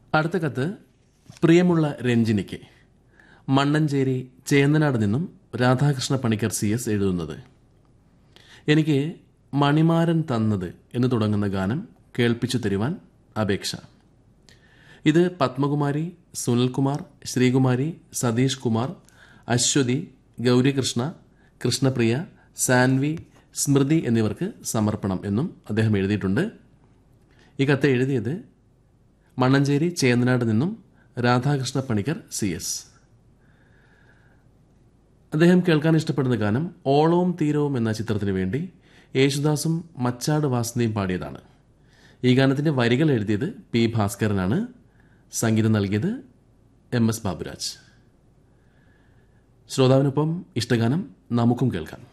അടുത്ത കത്ത് പ്രിയമുള്ള രഞ്ജിനിക്ക് മണ്ണഞ്ചേരി ചേന്നനാട് നിന്നും രാധാകൃഷ്ണ പണിക്കർ സി എസ് എഴുതുന്നത് എനിക്ക് മണിമാരൻ തന്നത് എന്ന് തുടങ്ങുന്ന ഗാനം കേൾപ്പിച്ചു തരുവാൻ അപേക്ഷ ഇത് പത്മകുമാരി സുനിൽകുമാർ ശ്രീകുമാരി സതീഷ് കുമാർ അശ്വതി ഗൗരികൃഷ്ണ കൃഷ്ണപ്രിയ സാൻവി സ്മൃതി എന്നിവർക്ക് സമർപ്പണം എന്നും അദ്ദേഹം എഴുതിയിട്ടുണ്ട് ഈ കത്ത് എഴുതിയത് മണ്ണഞ്ചേരി ചേന്നനാട് നിന്നും രാധാകൃഷ്ണ പണിക്കർ സി എസ് അദ്ദേഹം കേൾക്കാൻ ഇഷ്ടപ്പെടുന്ന ഗാനം ഓളവും തീരവും എന്ന ചിത്രത്തിന് വേണ്ടി യേശുദാസും മച്ചാട് വാസനയും പാടിയതാണ് ഈ ഗാനത്തിന്റെ വരികൾ എഴുതിയത് പി ഭാസ്കരനാണ് സംഗീതം നൽകിയത് എം എസ് ബാബുരാജ് ശ്രോതാവിനൊപ്പം ഇഷ്ടഗാനം നമുക്കും കേൾക്കാം